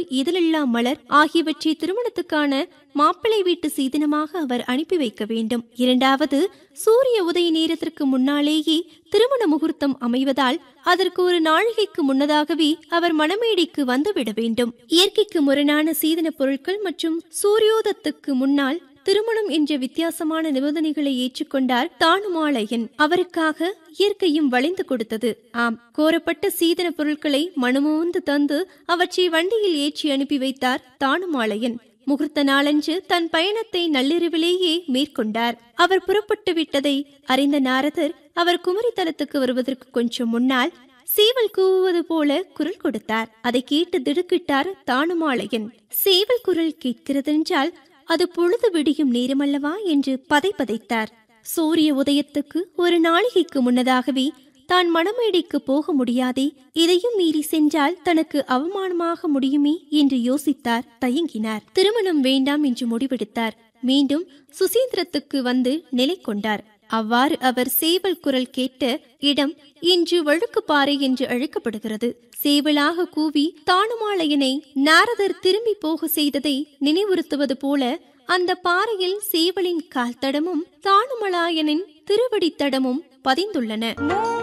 இதழில்லா மலர் ஆகியவற்றை திருமணத்துக்கான மாப்பிள்ளை வீட்டு சீதனமாக அவர் அனுப்பி வைக்க வேண்டும் இரண்டாவது சூரிய உதய நேரத்திற்கு முன்னாலேயே திருமண முகூர்த்தம் அமைவதால் அதற்கு ஒரு நாழிகைக்கு முன்னதாகவே அவர் மணமேடைக்கு வந்துவிட வேண்டும் இயற்கைக்கு முரணான சீதன பொருட்கள் மற்றும் சூரியோதத்துக்கு முன்னால் திருமணம் என்ற வித்தியாசமான நிபந்தனைகளை ஏற்றுக்கொண்டார் தானுமாலயன் அவருக்காக இயற்கையும் வளைந்து கொடுத்தது ஆம் கோரப்பட்ட சீதன பொருட்களை மனமோந்து தந்து அவற்றை வண்டியில் ஏற்றி அனுப்பி வைத்தார் தானுமாலயன் முகூர்த்த நாளன்று தன் பயணத்தை நள்ளிரவிலேயே மேற்கொண்டார் அவர் புறப்பட்டு விட்டதை அறிந்த நாரதர் அவர் குமரித்தலத்துக்கு வருவதற்கு கொஞ்சம் முன்னால் சேவல் கூவுவது போல குரல் கொடுத்தார் அதை கேட்டு திடுக்கிட்டார் தானுமாலயன் சேவல் குரல் கேட்கிறதென்றால் அது பொழுது விடியும் நேரமல்லவா என்று பதைபதைத்தார் சூரிய உதயத்துக்கு ஒரு நாளிகைக்கு முன்னதாகவே தான் மணமேடைக்கு போக முடியாதே இதையும் மீறி சென்றால் தனக்கு அவமானமாக முடியுமே என்று யோசித்தார் தயங்கினார் திருமணம் வேண்டாம் என்று முடிவெடுத்தார் மீண்டும் சுசீந்திரத்துக்கு வந்து நிலை கொண்டார் அவ்வாறு அவர் சேவல் குரல் கேட்ட இடம் இன்று வழுக்குப்பாறை என்று அழைக்கப்படுகிறது சேவலாக கூவி தானுமாலையனை நாரதர் திரும்பி போக செய்ததை நினைவுறுத்துவது போல அந்த பாறையில் சேவலின் கால் தடமும் தானுமலாயனின் திருவடித்தடமும் பதிந்துள்ளன